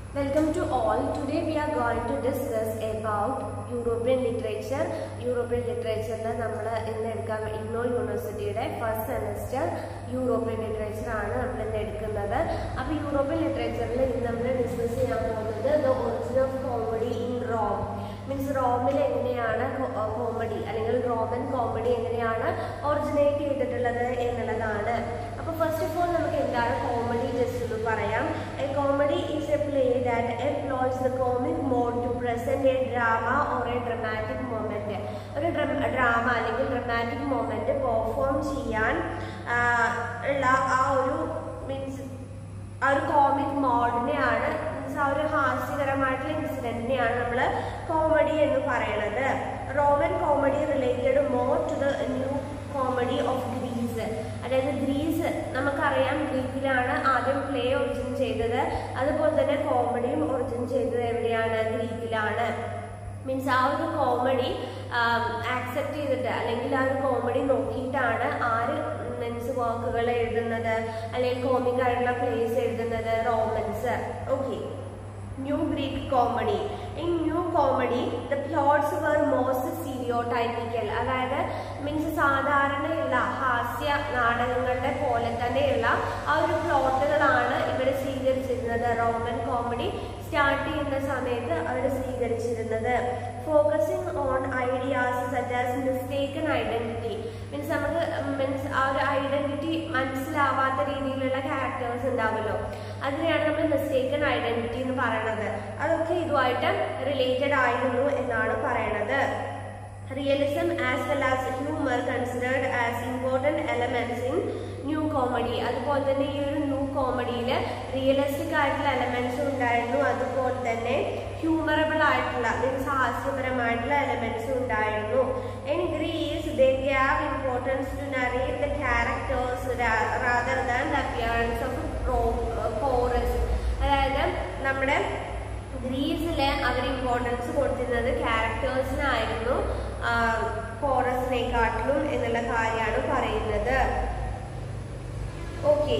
Welcome to all. Today we are going to discuss about European literature. European literature നമ്മൾ ഇന്ന് എടുക്കാൻ ഇഗ്നോ യൂണിവേഴ്സിറ്റിയുടെ first semester European literature ആണ് നമ്മൾ ഇന്ന് എടുക്കുന്നത് അപ്പോൾ യൂറോപ്യൻ ലിറ്ററേച്ചറിൽ ഇന്ന് നമ്മൾ ഡിസ്കസ് ചെയ്യാൻ പോകുന്നത് the origin of comedy in Rome means റോമിൽ എങ്ങനെയാണ് കോമഡി അല്ലെങ്കിൽ റോമൻ കോമഡി എങ്ങനെയാണ് ഒറിജിനേറ്റ് ചെയ്തിട്ടുള്ളത് എന്നുള്ളതാണ് അപ്പോൾ ഫസ്റ്റ് ഓഫ് ഓൾ നമുക്ക് എന്താണ് കോമഡി ജസ്റ്റ് ഒന്ന് പറയാം a comedy is a play that employs the comic mode to present a drama or a dramatic moment ഒരു ഡ്രാമ അല്ലെങ്കിൽ ഡ്രമാറ്റിക് മൊമെന്റ് പെർഫോം ചെയ്യാൻ ആ, ഉള്ള ആ ഒരു മീൻസ് ആ ഒരു കോമിക് മോഡിനെയാണ് മീൻസ് ആ ഒരു ഹാസ്യകരമായിട്ടുള്ള ഇൻസിഡന്റിനെയാണ് നമ്മൾ കോമഡി എന്ന് പറയുന്നത് Roman comedy related more to the new comedy of Greece അതായത് ഗ്രീസ് നമുക്കറിയാം ഗ്രീക്കിലാണ് ആദ്യം പ്ലേ ഒറിജിൻ ചെയ്തത് അതുപോലെ തന്നെ കോമഡിയും ഒറിജിൻ ചെയ്തത് എവിടെയാണ് ഗ്രീക്കിലാണ് മീൻസ് ആ ഒരു കോമഡി ആക്സെപ്റ്റ് ചെയ്തിട്ട് അല്ലെങ്കിൽ ആ ഒരു കോമഡി നോക്കിയിട്ടാണ് ആര് മീൻസ് വർക്കുകൾ എഴുതുന്നത് അല്ലെങ്കിൽ കോമിക് ആയിട്ടുള്ള പ്ലേസ് എഴുതുന്നത് Romans okay new Greek comedy in new comedy the plots were most stereotypical അതായത് മീൻസ് സാധാരണയുള്ള ഹാസ്യ നാടകങ്ങളുടെ പോലെ തന്നെയുള്ള ആ ഒരു പ്ലോട്ടുകളാണ് ഇവിടെ സ്വീകരിച്ചിരുന്നത് റോമൻ കോമഡി സ്റ്റാർട്ട് ചെയ്യുന്ന സമയത്ത് അവർ സ്വീകരിച്ചിരുന്നത് focusing on ideas such as mistaken identity means നമുക്ക് മീൻസ് ആ ഒരു ഐഡന്റിറ്റി മനസ്സിലാവാത്ത രീതിയിലുള്ള ക്യാരക്ടേഴ്സ് ഉണ്ടാവുമല്ലോ അതിനെയാണ് നമ്മൾ മിസ്റ്റേക്കൺ ഐഡന്റിറ്റി എന്ന് പറയുന്നത് അതൊക്കെ ഇതുമായിട്ട് റിലേറ്റഡ് ആയിരുന്നു എന്നാണ് പറയണത് realism as well as humour considered as important elements in new comedy അതുപോലെ തന്നെ ഈ ഒരു ന്യൂ കോമഡിയിൽ റിയലിസ്റ്റിക് ആയിട്ടുള്ള എലമെന്റ്സ് ഉണ്ടായിരുന്നു അതുപോലെ തന്നെ ഹ്യൂമറബിൾ ആയിട്ടുള്ള മീൻസ് ഹാസ്യപരമായിട്ടുള്ള എലമെന്റ്സ് ഉണ്ടായിരുന്നു in Greece they gave importance to narrate the characters rather than the appearance of chorus അതായത് നമ്മുടെ ഗ്രീസില് അവർ ഇമ്പോർട്ടൻസ് കൊടുത്തിരുന്നത് ക്യാരക്ടേഴ്സിനായിരുന്നു കോറസിനെക്കാട്ടിലും എന്നുള്ള കാര്യമാണ് പറയുന്നത് ഓക്കെ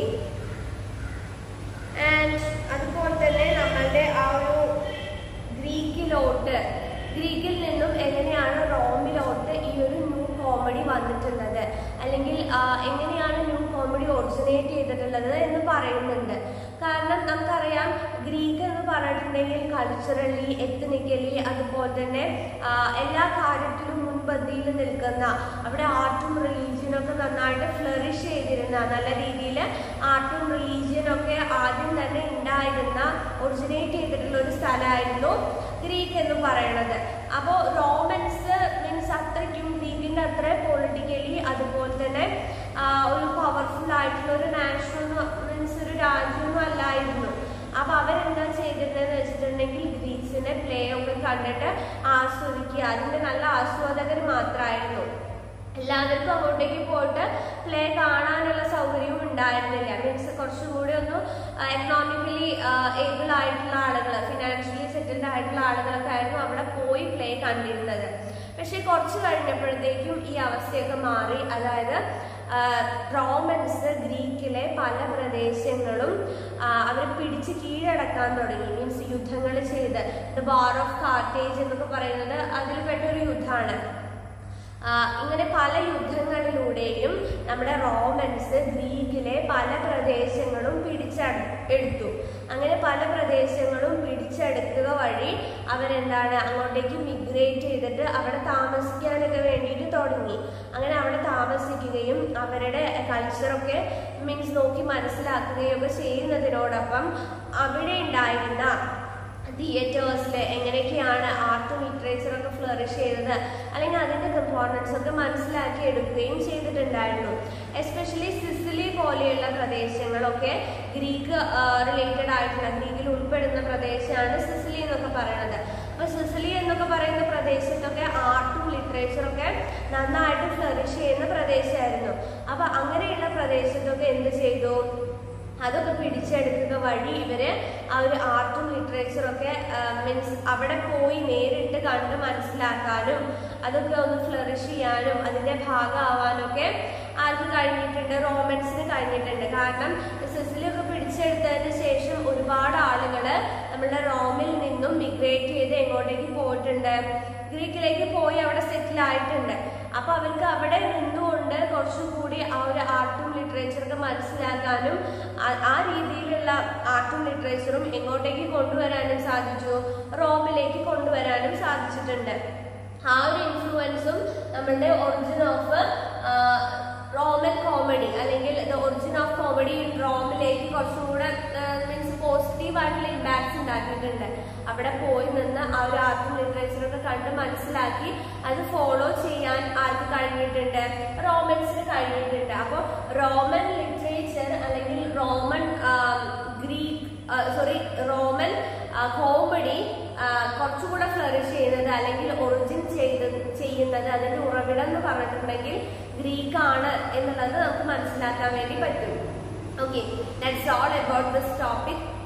ആൻഡ് അതുപോലെ തന്നെ നമ്മളുടെ ആ ഒരു ഗ്രീക്കിലോട്ട് ഗ്രീക്കിൽ നിന്നും എങ്ങനെയാണ് റോമിലോട്ട് ഈ ഒരു ന്യൂ കോമഡി വന്നിട്ടുള്ളത് അല്ലെങ്കിൽ ആ, എങ്ങനെയാണ് ന്യൂ കോമഡി ഒറിജിനേറ്റ് ചെയ്തിട്ടുള്ളത് എന്ന് പറയുന്നുണ്ട് കാരണം നമുക്കറിയാം ഗ്രീക്ക് എന്ന് പറഞ്ഞിട്ടുണ്ടെങ്കിൽ കൾച്ചറലി എത്നിക്കലി അതുപോലെ തന്നെ ആ, എല്ലാ കാര്യത്തിലും മുൻപന്തിയിൽ നിൽക്കുന്ന അവിടെ ആർട്ടും റിലീജിയനും ഒക്കെ നന്നായിട്ട് ഫ്ലറിഷ് ചെയ്തിരുന്ന നല്ല രീതിയിൽ ആർട്ടും റിലീജിയനും ഒക്കെ ആദ്യം തന്നെ ഉണ്ടായിരുന്ന ഒറിജിനേറ്റ് ചെയ്തിട്ടുള്ള ഒരു സ്ഥലമായിരുന്നു ഗ്രീക്ക് എന്ന് പറയുന്നത് അപ്പോൾ റോമൻസ് മീൻസ് അത്രയ്ക്കും ഗ്രീക്കിൻ്റെ അത്ര പൊളിറ്റിക്കലി അതുപോലെ തന്നെ ആ, ഒരു പവർഫുൾ ആയിട്ടുള്ള ഒരു നാഷണൽ മീൻസ് ഒരു രാജ്യമൊന്നും അല്ലായിരുന്നു അപ്പൊ അവരെന്താ ചെയ്തിരുന്നതെന്ന് വെച്ചിട്ടുണ്ടെങ്കിൽ ഗ്രീക്സിന്റെ പ്ലേ ഒക്കെ കണ്ടിട്ട് ആസ്വദിക്കുക അതിന്റെ നല്ല ആസ്വാദകർ മാത്രമായിരുന്നു എല്ലാവർക്കും അങ്ങോട്ടേക്ക് പോയിട്ട് പ്ലേ കാണാനുള്ള സൗകര്യവും ഉണ്ടായിരുന്നില്ല മീൻസ് കുറച്ചും കൂടി ഒന്ന് എക്കണോമിക്കലി ഏബിൾ ആയിട്ടുള്ള ആളുകൾ ഫിനാൻഷ്യലി സെറ്റിൽഡ് ആയിട്ടുള്ള ആളുകളൊക്കെ ആയിരുന്നു അവിടെ പോയി പ്ലേ കണ്ടിരുന്നത് പക്ഷെ കുറച്ച് കഴിഞ്ഞപ്പോഴത്തേക്കും ഈ അവസ്ഥയൊക്കെ മാറി അതായത് റോമൻസ് ഗ്രീക്കിലെ പല പ്രദേശങ്ങളും അവർ പിടിച്ച് കീഴടക്കാൻ തുടങ്ങി മീൻസ് യുദ്ധങ്ങൾ ചെയ്ത് ദ വാർ ഓഫ് കാർട്ടേജ് എന്നൊക്കെ പറയുന്നത് അതിൽപ്പെട്ട ഒരു യുദ്ധമാണ് ആ, ഇങ്ങനെ പല യുദ്ധങ്ങളിലൂടെയും നമ്മുടെ റോമൻസ് ഗ്രീക്കിലെ പല പ്രദേശങ്ങളും പിടിച്ചെടു എടുത്തു അങ്ങനെ പല പ്രദേശങ്ങളും പിടിച്ചെടുക്കുക വഴി അവരെന്താണ് അങ്ങോട്ടേക്ക് മിഗ്രേറ്റ് ചെയ്തിട്ട് അവിടെ താമസിക്കാനൊക്കെ വേണ്ടിയിട്ട് തുടങ്ങി അങ്ങനെ അവിടെ താമസിക്കുകയും അവരുടെ കൾച്ചറൊക്കെ മീൻസ് നോക്കി മനസ്സിലാക്കുകയും ഒക്കെ ചെയ്യുന്നതിനോടൊപ്പം അവിടെ ഉണ്ടായിരുന്ന തിയേറ്റേഴ്സിൽ എങ്ങനെയൊക്കെയാണ് ആർട്ടും ലിറ്ററേച്ചറും ഒക്കെ ഫ്ലറിഷ് ചെയ്തത് അല്ലെങ്കിൽ അതിൻ്റെ കമ്പോണൻസ് ഒക്കെ മനസ്സിലാക്കി എടുക്കുകയും ചെയ്തിട്ടുണ്ടായിരുന്നു എസ്പെഷ്യലി സിസിലി പോലെയുള്ള പ്രദേശങ്ങളൊക്കെ ഗ്രീക്ക് റിലേറ്റഡ് ആയിട്ടുള്ള ഗ്രീക്കിൽ ഉൾപ്പെടുന്ന പ്രദേശമാണ് സിസിലി എന്നൊക്കെ പറയുന്നത് അപ്പൊ സിസിലി എന്നൊക്കെ പറയുന്ന പ്രദേശത്തൊക്കെ ആർട്ടും ലിറ്ററേച്ചറും ഒക്കെ നന്നായിട്ട് ഫ്ലറിഷ് ചെയ്യുന്ന പ്രദേശമായിരുന്നു അപ്പൊ അങ്ങനെയുള്ള പ്രദേശത്തൊക്കെ എന്ത് ചെയ്തു അതൊക്കെ പിടിച്ചെടുക്കുക വഴി ഇവര് ആ ഒരു ആർട്ടും ലിറ്ററേച്ചറും ഒക്കെ മീൻസ് അവിടെ പോയി നേരിട്ട് കണ്ട് മനസ്സിലാക്കാനും അതൊക്കെ ഒന്ന് ഫ്ലറിഷ് ചെയ്യാനും അതിന്റെ ഭാഗമാവാനും ഒക്കെ ആർക്ക് കഴിഞ്ഞിട്ടുണ്ട് റോമൻസിന് കഴിഞ്ഞിട്ടുണ്ട് കാരണം സിസിലിയൊക്കെ പിടിച്ചെടുത്തതിന് ശേഷം ഒരുപാട് ആളുകൾ നമ്മുടെ റോമിൽ നിന്നും മിഗ്രേറ്റ് ചെയ്ത് എങ്ങോട്ടേക്ക് പോയിട്ടുണ്ട് ഗ്രീക്കിലേക്ക് പോയി അവിടെ സെറ്റിൽ ആയിട്ടുണ്ട് അപ്പൊ അവർക്ക് അവിടെ നിന്നുകൊണ്ട് കുറച്ചുകൂടി ആ ഒരു ആർട്ടും ലിറ്ററേച്ചറൊക്കെ മനസ്സിലാക്കാനും ആ- ആ രീതിയിലുള്ള ആർട്ടും ലിറ്ററേച്ചറും എങ്ങോട്ടേക്ക് കൊണ്ടുവരാനും സാധിച്ചു റോമിലേക്ക് കൊണ്ടുവരാനും സാധിച്ചിട്ടുണ്ട് ആ ഒരു ഇൻഫ്ലുവൻസും നമ്മുടെ ഒറിജിൻ ഓഫ് റോമൻ കോമഡി അല്ലെങ്കിൽ the origin of comedy in റോമിലേക്ക് കുറച്ചും കൂടെ മീൻസ് പോസിറ്റീവ് ആയിട്ടുള്ള ഇമ്പാക്ട്സ് ഉണ്ടാക്കിയിട്ടുണ്ട് അവിടെ പോയി നിന്ന് ആ ഒരു ആർട്ടും ലിറ്ററേച്ചറൊക്കെ കണ്ട് മനസ്സിലാക്കി അത് ഫോളോ ചെയ്യാൻ ആർക്ക് കഴിഞ്ഞിട്ടുണ്ട് റോമൻസിന് കഴിഞ്ഞിട്ടുണ്ട് അപ്പോൾ റോമൻ ലിറ്ററേച്ചർ അല്ലെങ്കിൽ Roman Greek sorry Roman comedy കുറച്ചുകൂടെ ഫ്ലറിഷ് ചെയ്യുന്നത് അല്ലെങ്കിൽ ഒറിജിൻ ചെയ്ത് ചെയ്യുന്നത് അതിന്റെ ഉറവിടം എന്ന് പറഞ്ഞിട്ടുണ്ടെങ്കിൽ ഗ്രീക്ക് ആണ് എന്നുള്ളത് നമുക്ക് മനസ്സിലാക്കാൻ വേണ്ടി പറ്റും okay that's all about this topic